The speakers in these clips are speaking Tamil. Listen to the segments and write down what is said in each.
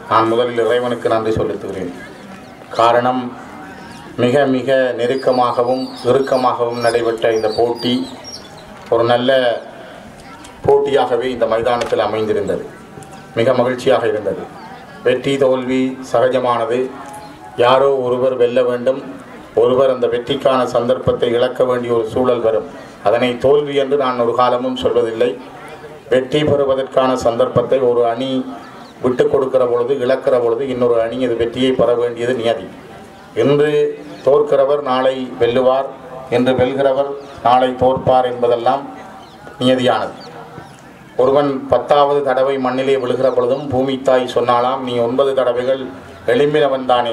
நான் முதலில் இறைவனுக்கு நன்றி செலுத்துகிறேன் காரணம் மிக மிக நெருக்கமாகவும் இறுக்கமாகவும் நடைபெற்ற இந்த போட்டி ஒரு நல்ல போட்டியாகவே இந்த மைதானத்தில் அமைந்திருந்தது மிக மகிழ்ச்சியாக இருந்தது வெற்றி தோல்வி சகஜமானது யாரோ ஒருவர் வெல்ல வேண்டும் ஒருவர் அந்த வெற்றிக்கான சந்தர்ப்பத்தை இழக்க வேண்டிய ஒரு சூழல் வரும் அதனை தோல்வி என்று நான் ஒரு காலமும் சொல்வதில்லை வெற்றி பெறுவதற்கான சந்தர்ப்பத்தை ஒரு அணி விட்டு கொடுக்கிற பொழுது இழக்கிற பொழுது இன்னொரு அணி இது வெற்றியை பெற வேண்டியது நியதி இன்று தோற்கிறவர் நாளை வெல்லுவார் என்று வெல்கிறவர் நாளை தோற்பார் என்பதெல்லாம் நியதியானது ஒருவன் பத்தாவது தடவை மண்ணிலே விழுகிற பொழுதும் பூமி தாய் சொன்னாலாம் நீ ஒன்பது தடவைகள் எழும்பினவன் தானே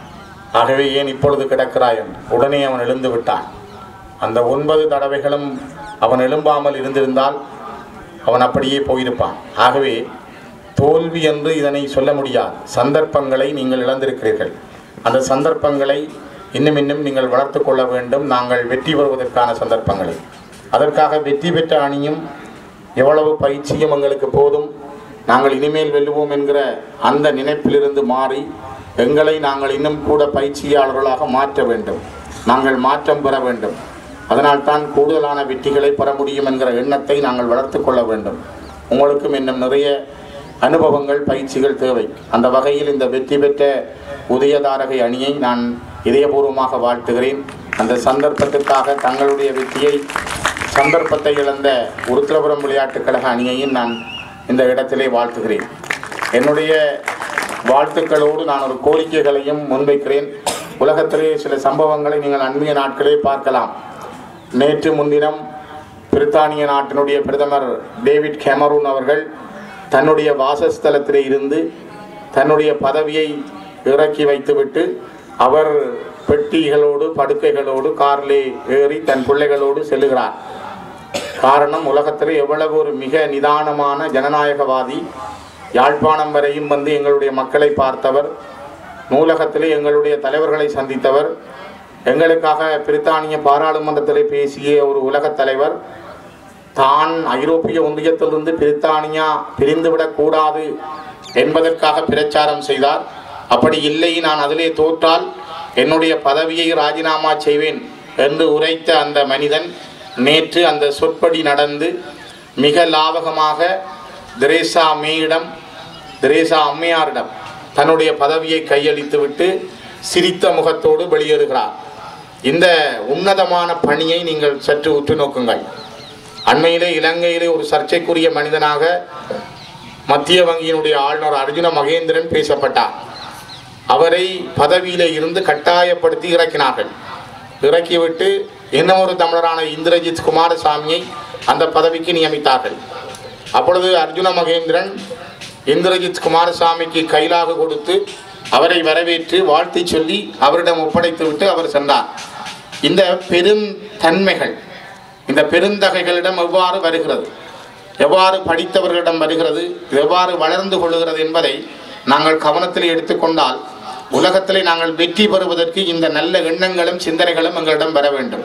ஆகவே ஏன் இப்பொழுது கிடக்கிறாய் என்று உடனே அவன் எழுந்து விட்டான் அந்த ஒன்பது தடவைகளும் அவன் எழும்பாமல் இருந்திருந்தால் அவன் அப்படியே போயிருப்பான் ஆகவே தோல்வி என்று இதனை சொல்ல முடியாது சந்தர்ப்பங்களை நீங்கள் இழந்திருக்கிறீர்கள் அந்த சந்தர்ப்பங்களை இன்னும் இன்னும் நீங்கள் வளர்த்து கொள்ள வேண்டும் நாங்கள் வெற்றி பெறுவதற்கான சந்தர்ப்பங்களை அதற்காக வெற்றி பெற்ற அணியும் எவ்வளவு பயிற்சியும் எங்களுக்கு போதும் நாங்கள் இனிமேல் வெல்லுவோம் என்கிற அந்த நினைப்பிலிருந்து மாறி எங்களை நாங்கள் இன்னும் கூட பயிற்சியாளர்களாக மாற்ற வேண்டும் நாங்கள் மாற்றம் பெற வேண்டும் அதனால்தான் கூடுதலான வெற்றிகளை பெற முடியும் என்கிற எண்ணத்தை நாங்கள் வளர்த்து கொள்ள வேண்டும் உங்களுக்கும் இன்னும் நிறைய அனுபவங்கள் பயிற்சிகள் தேவை அந்த வகையில் இந்த வெற்றி பெற்ற உதயதாரகை அணியை நான் இதயபூர்வமாக வாழ்த்துகிறேன் அந்த சந்தர்ப்பத்திற்காக தங்களுடைய வெற்றியை சந்தர்ப்பத்தை இழந்த உருத்திரபுரம் விளையாட்டுக் கழக அணியையும் நான் இந்த இடத்திலே வாழ்த்துகிறேன் என்னுடைய வாழ்த்துக்களோடு நான் ஒரு கோரிக்கைகளையும் முன்வைக்கிறேன் உலகத்திலே சில சம்பவங்களை நீங்கள் அண்மைய நாட்களே பார்க்கலாம் நேற்று முன்தினம் பிரித்தானிய நாட்டினுடைய பிரதமர் டேவிட் கேமரூன் அவர்கள் தன்னுடைய வாசஸ்தலத்திலே இருந்து தன்னுடைய பதவியை இறக்கி வைத்துவிட்டு அவர் பெட்டிகளோடு படுக்கைகளோடு காரிலே ஏறி தன் பிள்ளைகளோடு செல்லுகிறார் காரணம் உலகத்தில் எவ்வளவு ஒரு மிக நிதானமான ஜனநாயகவாதி யாழ்ப்பாணம் வரையும் வந்து எங்களுடைய மக்களை பார்த்தவர் நூலகத்திலே எங்களுடைய தலைவர்களை சந்தித்தவர் எங்களுக்காக பிரித்தானிய பாராளுமன்றத்திலே பேசிய ஒரு உலகத் தலைவர் தான் ஐரோப்பிய ஒன்றியத்திலிருந்து பிரித்தானியா பிரிந்துவிடக் கூடாது என்பதற்காக பிரச்சாரம் செய்தார் அப்படி இல்லை நான் அதிலே தோற்றால் என்னுடைய பதவியை ராஜினாமா செய்வேன் என்று உரைத்த அந்த மனிதன் நேற்று அந்த சொற்படி நடந்து மிக லாவகமாக திரேசா மேயிடம் திரேசா அம்மையாரிடம் தன்னுடைய பதவியை கையளித்துவிட்டு சிரித்த முகத்தோடு வெளியேறுகிறார் இந்த உன்னதமான பணியை நீங்கள் சற்று உற்று நோக்குங்கள் அண்மையிலே இலங்கையிலே ஒரு சர்ச்சைக்குரிய மனிதனாக மத்திய வங்கியினுடைய ஆளுநர் அர்ஜுன மகேந்திரன் பேசப்பட்டார் அவரை பதவியிலே இருந்து கட்டாயப்படுத்தி இறக்கினார்கள் இறக்கிவிட்டு இன்னமொரு தமிழரான இந்திரஜித் குமாரசாமியை அந்த பதவிக்கு நியமித்தார்கள் அப்பொழுது அர்ஜுன மகேந்திரன் இந்திரஜித் குமாரசாமிக்கு கைலாக கொடுத்து அவரை வரவேற்று வாழ்த்தி சொல்லி அவரிடம் ஒப்படைத்துவிட்டு அவர் சென்றார் இந்த பெரும் தன்மைகள் இந்த பெருந்தகைகளிடம் எவ்வாறு வருகிறது எவ்வாறு படித்தவர்களிடம் வருகிறது இது எவ்வாறு வளர்ந்து கொள்கிறது என்பதை நாங்கள் கவனத்தில் எடுத்துக்கொண்டால் உலகத்திலே நாங்கள் வெற்றி பெறுவதற்கு இந்த நல்ல எண்ணங்களும் சிந்தனைகளும் எங்களிடம் வர வேண்டும்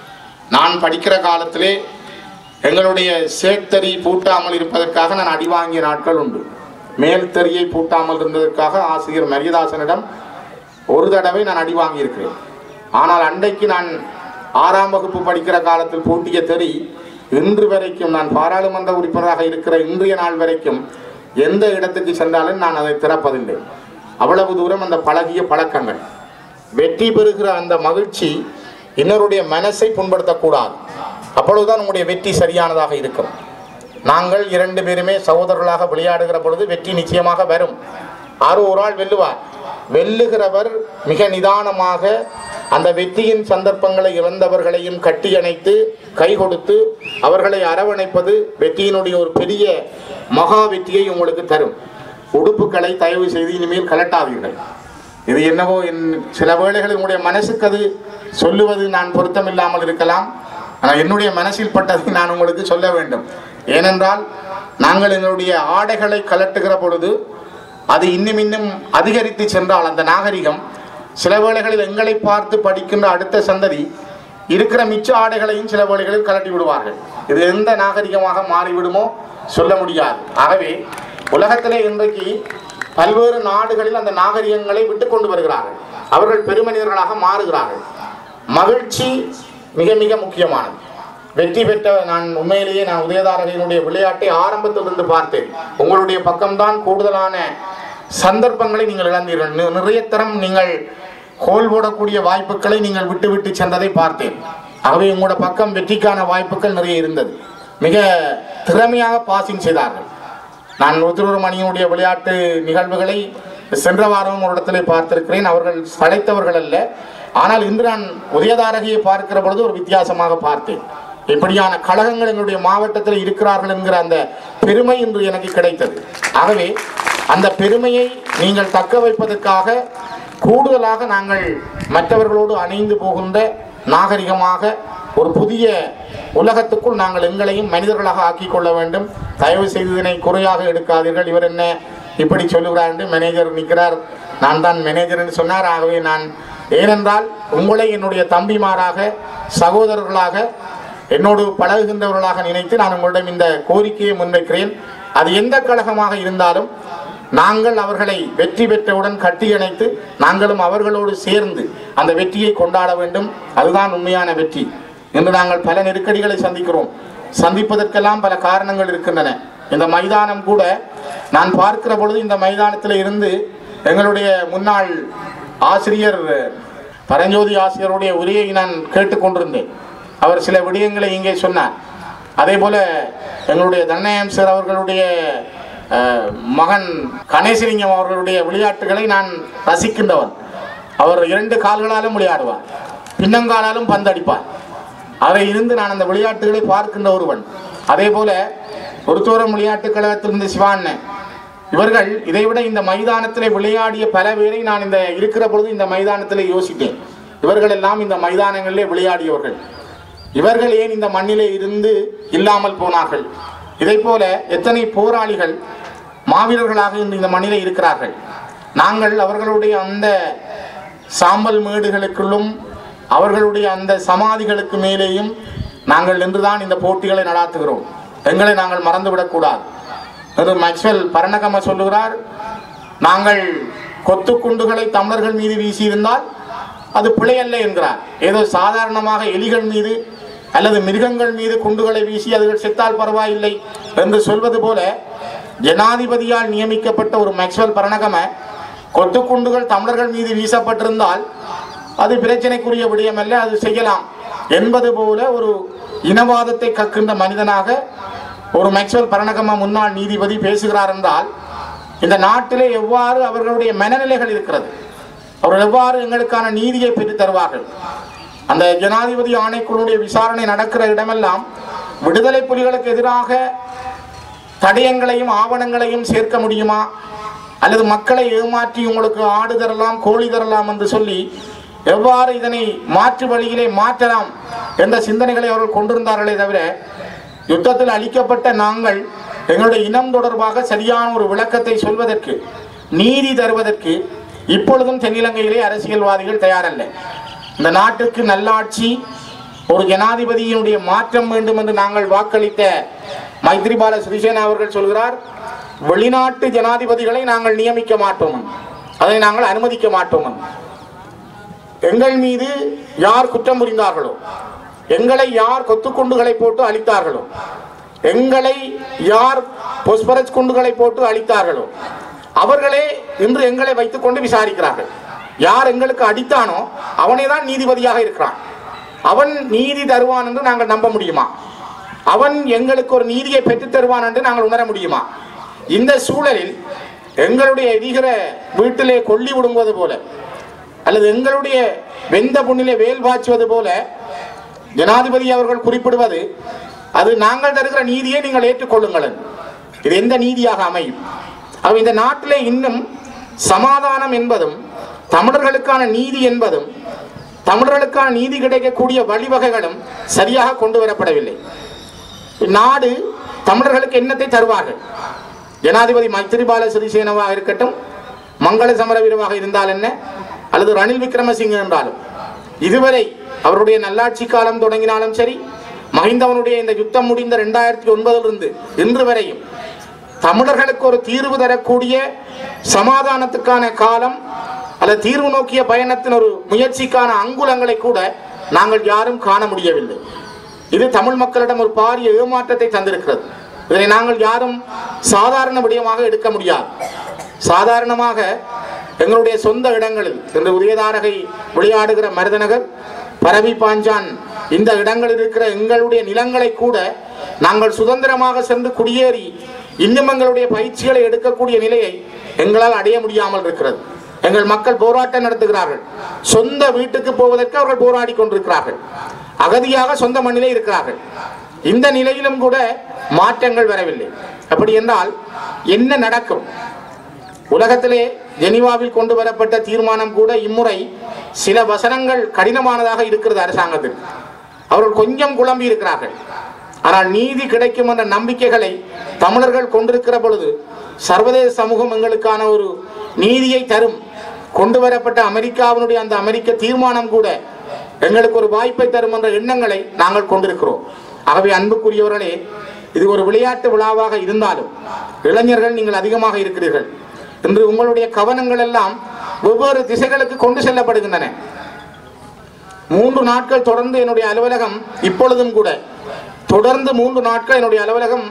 நான் படிக்கிற காலத்திலே எங்களுடைய சேத்தறி பூட்டாமல் இருப்பதற்காக நான் அடி வாங்கிய நாட்கள் உண்டு மேல் தறியை பூட்டாமல் இருந்ததற்காக ஆசிரியர் மரியதாசனிடம் ஒரு தடவை நான் அடி வாங்கியிருக்கிறேன் ஆனால் அன்றைக்கு நான் ஆறாம் வகுப்பு படிக்கிற காலத்தில் பூட்டிய தெறி இன்று வரைக்கும் நான் பாராளுமன்ற உறுப்பினராக இருக்கிற இன்றைய நாள் வரைக்கும் எந்த இடத்துக்கு சென்றாலும் நான் அதை திறப்பதில்லை அவ்வளவு தூரம் அந்த பழகிய பழக்கங்கள் வெற்றி பெறுகிற அந்த மகிழ்ச்சி இன்னொருடைய மனசை புண்படுத்தக்கூடாது அப்பொழுதுதான் உங்களுடைய வெற்றி சரியானதாக இருக்கும் நாங்கள் இரண்டு பேருமே சகோதரர்களாக விளையாடுகிற பொழுது வெற்றி நிச்சயமாக வரும் ஆறு ஒரு ஆள் வெல்லுவார் வெல்லுகிறவர் மிக நிதானமாக அந்த வெற்றியின் சந்தர்ப்பங்களை இழந்தவர்களையும் கட்டியணைத்து கை கொடுத்து அவர்களை அரவணைப்பது வெற்றியினுடைய ஒரு பெரிய மகா வெற்றியை உங்களுக்கு தரும் உடுப்புகளை தயவு செய்து இனிமேல் கலட்டாதீர்கள் இது என்னவோ என் சில வேளைகளில் உங்களுடைய மனசுக்கு அது சொல்லுவது நான் பொருத்தமில்லாமல் இருக்கலாம் ஆனால் என்னுடைய மனசில் பட்டதை நான் உங்களுக்கு சொல்ல வேண்டும் ஏனென்றால் நாங்கள் எங்களுடைய ஆடைகளை கலட்டுகிற பொழுது அது இன்னும் இன்னும் அதிகரித்து சென்றால் அந்த நாகரிகம் சில வேளைகளில் எங்களை பார்த்து படிக்கின்ற அடுத்த சந்ததி இருக்கிற மிச்ச ஆடைகளையும் சில வேளைகளில் கலட்டி விடுவார்கள் இது எந்த நாகரிகமாக மாறிவிடுமோ சொல்ல முடியாது ஆகவே உலகத்திலே இன்றைக்கு பல்வேறு நாடுகளில் அந்த நாகரிகங்களை விட்டு கொண்டு வருகிறார்கள் அவர்கள் பெருமனிதர்களாக மாறுகிறார்கள் மகிழ்ச்சி மிக மிக முக்கியமானது வெற்றி பெற்ற நான் உண்மையிலேயே நான் உதயதாரகையினுடைய விளையாட்டை ஆரம்பத்திலிருந்து பார்த்தேன் உங்களுடைய பக்கம்தான் கூடுதலான சந்தர்ப்பங்களை நீங்கள் இழந்தீர்கள் நி- நிறைய தரம் நீங்கள் கோல் போடக்கூடிய வாய்ப்புகளை நீங்கள் விட்டு விட்டு சென்றதை பார்த்தேன் ஆகவே உங்களோட பக்கம் வெற்றிக்கான வாய்ப்புகள் நிறைய இருந்தது மிக திறமையாக பாசிங் செய்தார்கள் நான் ஒருத்தொரு மணியினுடைய விளையாட்டு நிகழ்வுகளை சென்ற வாரம் ஒரு இடத்துல பார்த்திருக்கிறேன் அவர்கள் சளைத்தவர்கள் அல்ல ஆனால் இன்று நான் உதயதாரகையை பார்க்கிற பொழுது ஒரு வித்தியாசமாக பார்த்தேன் இப்படியான கழகங்கள் எங்களுடைய மாவட்டத்தில் இருக்கிறார்கள் என்கிற அந்த பெருமை இன்று எனக்கு கிடைத்தது ஆகவே அந்த பெருமையை நீங்கள் தக்க வைப்பதற்காக கூடுதலாக நாங்கள் மற்றவர்களோடு அணைந்து போகின்ற நாகரிகமாக ஒரு புதிய உலகத்துக்குள் நாங்கள் எங்களையும் மனிதர்களாக ஆக்கிக் கொள்ள வேண்டும் தயவு செய்து இதனை குறையாக எடுக்காதீர்கள் இவர் என்ன இப்படி சொல்லுகிறார் என்று மேனேஜர் நிற்கிறார் நான் தான் மேனேஜர் என்று சொன்னார் ஆகவே நான் ஏனென்றால் உங்களை என்னுடைய தம்பிமாராக சகோதரர்களாக என்னோடு பழகுகின்றவர்களாக நினைத்து நான் உங்களிடம் இந்த கோரிக்கையை முன்வைக்கிறேன் அது எந்த கழகமாக இருந்தாலும் நாங்கள் அவர்களை வெற்றி பெற்றவுடன் கட்டியணைத்து நாங்களும் அவர்களோடு சேர்ந்து அந்த வெற்றியை கொண்டாட வேண்டும் அதுதான் உண்மையான வெற்றி இன்று நாங்கள் பல நெருக்கடிகளை சந்திக்கிறோம் சந்திப்பதற்கெல்லாம் பல காரணங்கள் இருக்கின்றன இந்த மைதானம் கூட நான் பார்க்கிற பொழுது இந்த மைதானத்தில் இருந்து எங்களுடைய முன்னாள் ஆசிரியர் பரஞ்சோதி ஆசிரியருடைய உரையை நான் கேட்டுக்கொண்டிருந்தேன் அவர் சில விடயங்களை இங்கே சொன்னார் அதே போல எங்களுடைய தன்னயம் சார் அவர்களுடைய அஹ், மகன் கணேசலிங்கம் அவர்களுடைய விளையாட்டுகளை நான் ரசிக்கின்றவன் அவர் இரண்டு கால்களாலும் விளையாடுவார் பின்னங்காலாலும் பந்தடிப்பார் அதை இருந்து நான் அந்த விளையாட்டுகளை பார்க்கின்ற ஒருவன் அதே போல ஒருத்தோரம் விளையாட்டுக் கழகத்திலிருந்து சிவாண்ணன் இவர்கள் இதைவிட இந்த மைதானத்திலே விளையாடிய பல பேரை நான் இந்த இருக்கிற பொழுது இந்த மைதானத்திலே யோசித்தேன் இவர்கள் எல்லாம் இந்த மைதானங்களிலே விளையாடியவர்கள் இவர்கள் ஏன் இந்த மண்ணிலே இருந்து இல்லாமல் போனார்கள் இதை போல எத்தனை போராளிகள் மாவீரர்களாக இன்று இந்த மண்ணிலே இருக்கிறார்கள் நாங்கள் அவர்களுடைய அந்த சாம்பல் மேடுகளுக்குள்ளும் அவர்களுடைய அந்த சமாதிகளுக்கு மேலேயும் நாங்கள் நின்றுதான் இந்த போட்டிகளை நடாத்துகிறோம் எங்களை நாங்கள் மறந்துவிடக்கூடாது என்று மேக்ஸ்வெல் பரணகம சொல்லுகிறார் நாங்கள் கொத்து குண்டுகளை தமிழர்கள் மீது வீசியிருந்தால் அது பிழையல்ல என்கிறார் ஏதோ சாதாரணமாக எலிகள் மீது அல்லது மிருகங்கள் மீது குண்டுகளை வீசி அதுகள் செத்தால் பரவாயில்லை என்று சொல்வது போல ஜனாதிபதியால் நியமிக்கப்பட்ட ஒரு மேக்ஸ்வெல் பரணகம கொத்து குண்டுகள் தமிழர்கள் மீது வீசப்பட்டிருந்தால் அது பிரச்சனைக்குரிய விடயமல்ல அது செய்யலாம் என்பது போல ஒரு இனவாதத்தை கக்கின்ற மனிதனாக ஒரு மேக்ஸ்வெல் பரணகம முன்னாள் நீதிபதி பேசுகிறார் என்றால் இந்த நாட்டிலே எவ்வாறு அவர்களுடைய மனநிலைகள் இருக்கிறது அவர்கள் எவ்வாறு எங்களுக்கான நீதியை பெற்றுத் தருவார்கள் அந்த ஜனாதிபதி ஆணைக்குழுடைய விசாரணை நடக்கிற இடமெல்லாம் விடுதலை புலிகளுக்கு எதிராக தடயங்களையும் ஆவணங்களையும் சேர்க்க முடியுமா அல்லது மக்களை ஏமாற்றி உங்களுக்கு ஆடு தரலாம் கோழி தரலாம் என்று சொல்லி எவ்வாறு இதனை மாற்று வழியிலே மாற்றலாம் என்ற சிந்தனைகளை அவர்கள் கொண்டிருந்தார்களே தவிர யுத்தத்தில் அளிக்கப்பட்ட நாங்கள் எங்களுடைய இனம் தொடர்பாக சரியான ஒரு விளக்கத்தை சொல்வதற்கு நீதி தருவதற்கு இப்பொழுதும் தென்னிலங்கையிலே அரசியல்வாதிகள் தயாரல்ல இந்த நாட்டுக்கு நல்லாட்சி ஒரு ஜனாதிபதியினுடைய மாற்றம் வேண்டும் என்று நாங்கள் வாக்களித்த மைத்ரிபால சிறிசேனா அவர்கள் சொல்கிறார் வெளிநாட்டு ஜனாதிபதிகளை நாங்கள் நியமிக்க மாட்டோம் அதை நாங்கள் அனுமதிக்க மாட்டோம் எங்கள் மீது யார் குற்றம் புரிந்தார்களோ எங்களை யார் கொத்துக்குண்டுகளை போட்டு அழித்தார்களோ எங்களை யார் பொஸ்பரஸ் குண்டுகளை போட்டு அழித்தார்களோ அவர்களே இன்று எங்களை வைத்துக்கொண்டு விசாரிக்கிறார்கள் யார் எங்களுக்கு அடித்தானோ அவனே தான் நீதிபதியாக இருக்கிறான் அவன் நீதி தருவான் என்று நாங்கள் நம்ப முடியுமா அவன் எங்களுக்கு ஒரு நீதியை பெற்றுத் தருவான் என்று நாங்கள் உணர முடியுமா இந்த சூழலில் எங்களுடைய எரிகிற வீட்டிலே கொல்லி விடுங்குவது போல அல்லது எங்களுடைய வெந்த புண்ணிலே வேல் பாய்ச்சுவது போல ஜனாதிபதி அவர்கள் குறிப்பிடுவது அது நாங்கள் தருகிற நீதியை நீங்கள் ஏற்றுக்கொள்ளுங்கள் என்று. இது எந்த நீதியாக அமையும் அவ இந்த நாட்டிலே இன்னும் சமாதானம் என்பதும் தமிழர்களுக்கான நீதி என்பதும் தமிழர்களுக்கான நீதி கிடைக்கக்கூடிய வழிவகைகளும் சரியாக கொண்டு வரப்படவில்லை நாடு தமிழர்களுக்கு என்னத்தை தருவார்கள் ஜனாதிபதி மைத்திரிபால சிறிசேனவாக இருக்கட்டும் மங்கள சமரவீரமாக இருந்தால் என்ன அல்லது ரணில் விக்ரமசிங்க என்றாலும் இதுவரை அவருடைய நல்லாட்சி காலம் தொடங்கினாலும் சரி மஹிந்தவனுடைய இந்த யுத்தம் முடிந்த ரெண்டாயிரத்தி ஒன்பதிலிருந்து இன்று வரையும் தமிழர்களுக்கு ஒரு தீர்வு தரக்கூடிய சமாதானத்துக்கான காலம் அல்லது தீர்வு நோக்கிய பயணத்தின் ஒரு முயற்சிக்கான அங்குலங்களை கூட நாங்கள் யாரும் காண முடியவில்லை இது தமிழ் மக்களிடம் ஒரு பாரிய ஏமாற்றத்தை தந்திருக்கிறது இதனை நாங்கள் யாரும் சாதாரண விடயமாக எடுக்க முடியாது சாதாரணமாக எங்களுடைய சொந்த இடங்களில் இன்று உதயதாரகை விளையாடுகிற மருதநகர் பரவி பாஞ்சான் இந்த இடங்களில் இருக்கிற எங்களுடைய நிலங்களை கூட நாங்கள் சுதந்திரமாக சென்று குடியேறி இன்னும் எங்களுடைய பயிற்சிகளை எடுக்கக்கூடிய நிலையை எங்களால் அடைய முடியாமல் இருக்கிறது எங்கள் மக்கள் போராட்டம் நடத்துகிறார்கள் சொந்த வீட்டுக்கு போவதற்கு அவர்கள் போராடி கொண்டிருக்கிறார்கள் அகதியாக சொந்த மண்ணிலே இருக்கிறார்கள் இந்த நிலையிலும் கூட மாற்றங்கள் வரவில்லை அப்படி என்றால் என்ன நடக்கும் உலகத்திலே ஜெனீவாவில் கொண்டு வரப்பட்ட தீர்மானம் கூட இம்முறை சில வசனங்கள் கடினமானதாக இருக்கிறது அரசாங்கத்தில் அவர்கள் கொஞ்சம் குழம்பி இருக்கிறார்கள் ஆனால் நீதி கிடைக்கும் என்ற நம்பிக்கைகளை தமிழர்கள் கொண்டிருக்கிற பொழுது சர்வதேச சமூகம் எங்களுக்கான ஒரு நீதியை தரும் கொண்டு வரப்பட்ட அமெரிக்காவினுடைய அந்த அமெரிக்க தீர்மானம் கூட எங்களுக்கு ஒரு வாய்ப்பை தரும் என்ற எண்ணங்களை நாங்கள் கொண்டிருக்கிறோம் ஆகவே அன்புக்குரியவர்களே இது ஒரு விளையாட்டு விழாவாக இருந்தாலும் இளைஞர்கள் நீங்கள் அதிகமாக இருக்கிறீர்கள் இன்று உங்களுடைய கவனங்கள் எல்லாம் வெவ்வேறு திசைகளுக்கு கொண்டு செல்லப்படுகின்றன மூன்று நாட்கள் தொடர்ந்து என்னுடைய அலுவலகம் இப்பொழுதும் கூட தொடர்ந்து மூன்று நாட்கள் என்னுடைய அலுவலகம்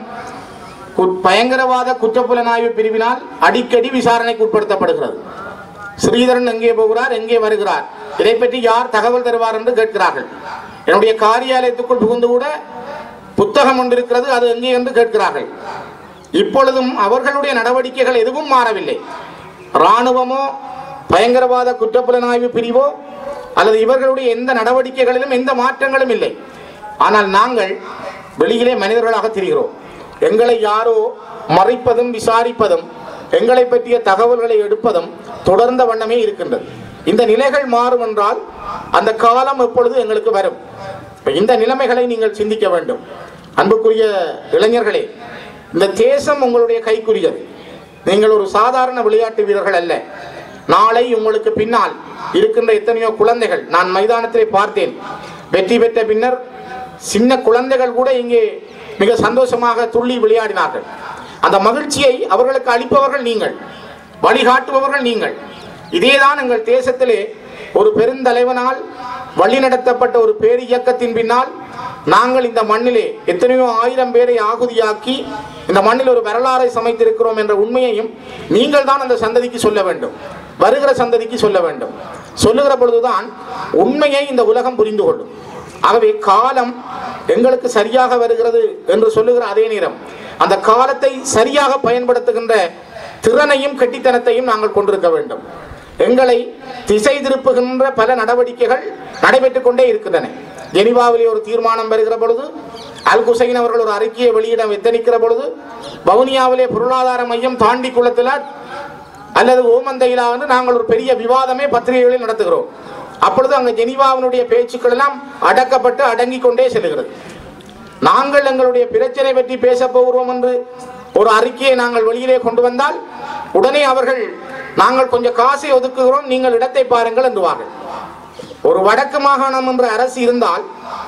கு- பயங்கரவாத குற்றப்புலனாய்வு பிரிவினால் அடிக்கடி விசாரணைக்கு உட்படுத்தப்படுகிறது ஸ்ரீதரன் எங்கே போகிறார் எங்கே வருகிறார் இதை பற்றி யார் தகவல் தருவார் என்று கேட்கிறார்கள் என்னுடைய காரியாலயத்துக்குள் புகுந்து கூட புத்தகம் ஒன்று இருக்கிறது அது எங்கே என்று கேட்கிறார்கள் இப்பொழுதும் அவர்களுடைய நடவடிக்கைகள் எதுவும் மாறவில்லை இராணுவமோ பயங்கரவாத குற்றப்புலனாய்வு பிரிவோ அல்லது இவர்களுடைய எந்த நடவடிக்கைகளிலும் எந்த மாற்றங்களும் இல்லை ஆனால் நாங்கள் வெளியிலே மனிதர்களாக திரிகிறோம் எங்களை யாரோ மறைப்பதும் விசாரிப்பதும் எங்களை பற்றிய தகவல்களை எடுப்பதும் தொடர்ந்த வண்ணமே இருக்கின்றது இந்த நிலைகள் மாறும் என்றால் அந்த காலம் எப்பொழுது எங்களுக்கு வரும் இப்ப இந்த நிலைமைகளை நீங்கள் சிந்திக்க வேண்டும் அன்புக்குரிய இளைஞர்களே இந்த தேசம் உங்களுடைய கைக்குரியது நீங்கள் ஒரு சாதாரண விளையாட்டு வீரர்கள் அல்ல நாளை உங்களுக்கு பின்னால் இருக்கின்ற எத்தனையோ குழந்தைகள் நான் மைதானத்திலே பார்த்தேன் வெற்றி பெற்ற பின்னர் சின்ன குழந்தைகள் கூட இங்கே மிக சந்தோஷமாக துள்ளி விளையாடினார்கள் அந்த மகிழ்ச்சியை அவர்களுக்கு அளிப்பவர்கள் நீங்கள் வழிகாட்டுபவர்கள் நீங்கள் இதேதான் எங்கள் தேசத்திலே ஒரு பெருந்தலைவனால் வழிநடத்தப்பட்ட ஒரு பேர் இயக்கத்தின் பின்னால் நாங்கள் இந்த மண்ணிலே எத்தனையோ ஆயிரம் பேரை ஆகுதியாக்கி இந்த மண்ணில் ஒரு வரலாறை சமைத்திருக்கிறோம் என்ற உண்மையையும் நீங்கள் தான் அந்த சந்ததிக்கு சொல்ல வேண்டும் வருகிற சந்ததிக்கு சொல்ல வேண்டும் சொல்லுகிற பொழுதுதான் உண்மையை இந்த உலகம் புரிந்து கொள்ளும் ஆகவே காலம் எங்களுக்கு சரியாக வருகிறது என்று சொல்லுகிற அதே நேரம் அந்த காலத்தை சரியாக பயன்படுத்துகின்ற திறனையும் கெட்டித்தனத்தையும் நாங்கள் கொண்டிருக்க வேண்டும் எங்களை திசை திருப்புகின்ற பல நடவடிக்கைகள் நடைபெற்றுக் கொண்டே இருக்கின்றன ஜெனிவாவிலே ஒரு தீர்மானம் வருகிற பொழுது அல் குசைன் அவர்கள் ஒரு அறிக்கையை வெளியிட எத்தனிக்கிற பொழுது வவுனியாவிலே பொருளாதார மையம் தாண்டி குளத்தில் அல்லது ஓமந்தையிலா என்று நாங்கள் ஒரு பெரிய விவாதமே பத்திரிகைகளில் நடத்துகிறோம் அப்பொழுது அங்கே ஜெனிவாவினுடைய பேச்சுக்கள் எல்லாம் அடக்கப்பட்டு அடங்கி கொண்டே செல்கிறது நாங்கள் எங்களுடைய பிரச்சனை பற்றி பேச போகிறோம் என்று ஒரு அறிக்கையை நாங்கள் வெளியிலே கொண்டு வந்தால் உடனே அவர்கள் நாங்கள் கொஞ்சம் காசை ஒதுக்குகிறோம் நீங்கள் இடத்தை பாருங்கள் என்றுவார்கள் ஒரு வடக்கு மாகாணம் என்ற அரசு இருந்தால்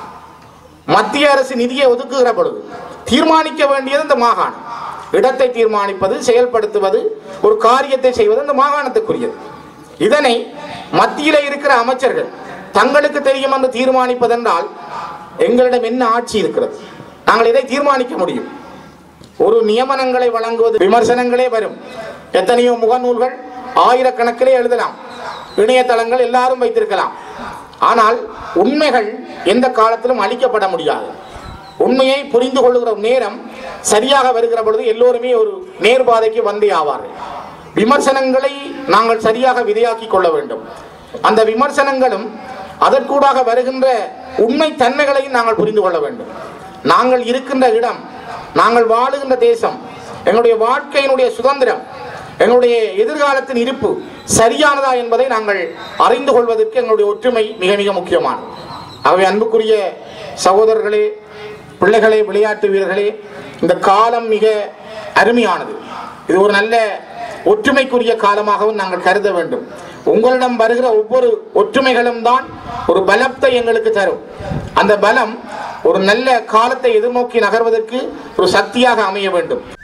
மத்திய அரசு நிதியை ஒதுக்குகிற பொழுது தீர்மானிக்க வேண்டியது இந்த மாகாணம் இடத்தை தீர்மானிப்பது செயல்படுத்துவது ஒரு காரியத்தை செய்வது இந்த மாகாணத்துக்குரியது இதனை மத்தியிலே இருக்கிற அமைச்சர்கள் தங்களுக்கு தெரியும் என்று தீர்மானிப்பதென்றால் எங்களிடம் என்ன ஆட்சி இருக்கிறது நாங்கள் இதை தீர்மானிக்க முடியும் ஒரு நியமனங்களை வழங்குவது விமர்சனங்களே வரும் எத்தனையோ முகநூல்கள் ஆயிரக்கணக்கிலே எழுதலாம் இணையதளங்கள் எல்லாரும் வைத்திருக்கலாம் ஆனால் உண்மைகள் எந்த காலத்திலும் அழிக்கப்பட முடியாது உண்மையை புரிந்து கொள்ளுகிற நேரம் சரியாக வருகிற பொழுது எல்லோருமே ஒரு நேர்பாதைக்கு வந்தே ஆவார்கள் விமர்சனங்களை நாங்கள் சரியாக விதையாக்கி கொள்ள வேண்டும் அந்த விமர்சனங்களும் அதற்கூடாக வருகின்ற உண்மை தன்மைகளையும் நாங்கள் புரிந்து கொள்ள வேண்டும் நாங்கள் இருக்கின்ற இடம் நாங்கள் வாழுகின்ற தேசம் எங்களுடைய வாழ்க்கையினுடைய சுதந்திரம் எங்களுடைய எதிர்காலத்தின் இருப்பு சரியானதா என்பதை நாங்கள் அறிந்து கொள்வதற்கு எங்களுடைய ஒற்றுமை மிக மிக முக்கியமானது ஆகவே அன்புக்குரிய சகோதரர்களே பிள்ளைகளே விளையாட்டு வீரர்களே இந்த காலம் மிக அருமையானது இது ஒரு நல்ல ஒற்றுமைக்குரிய காலமாகவும் நாங்கள் கருத வேண்டும் உங்களிடம் வருகிற ஒவ்வொரு ஒற்றுமைகளும் தான் ஒரு பலத்தை எங்களுக்கு தரும் அந்த பலம் ஒரு நல்ல காலத்தை எதிர்நோக்கி நகர்வதற்கு ஒரு சக்தியாக அமைய வேண்டும்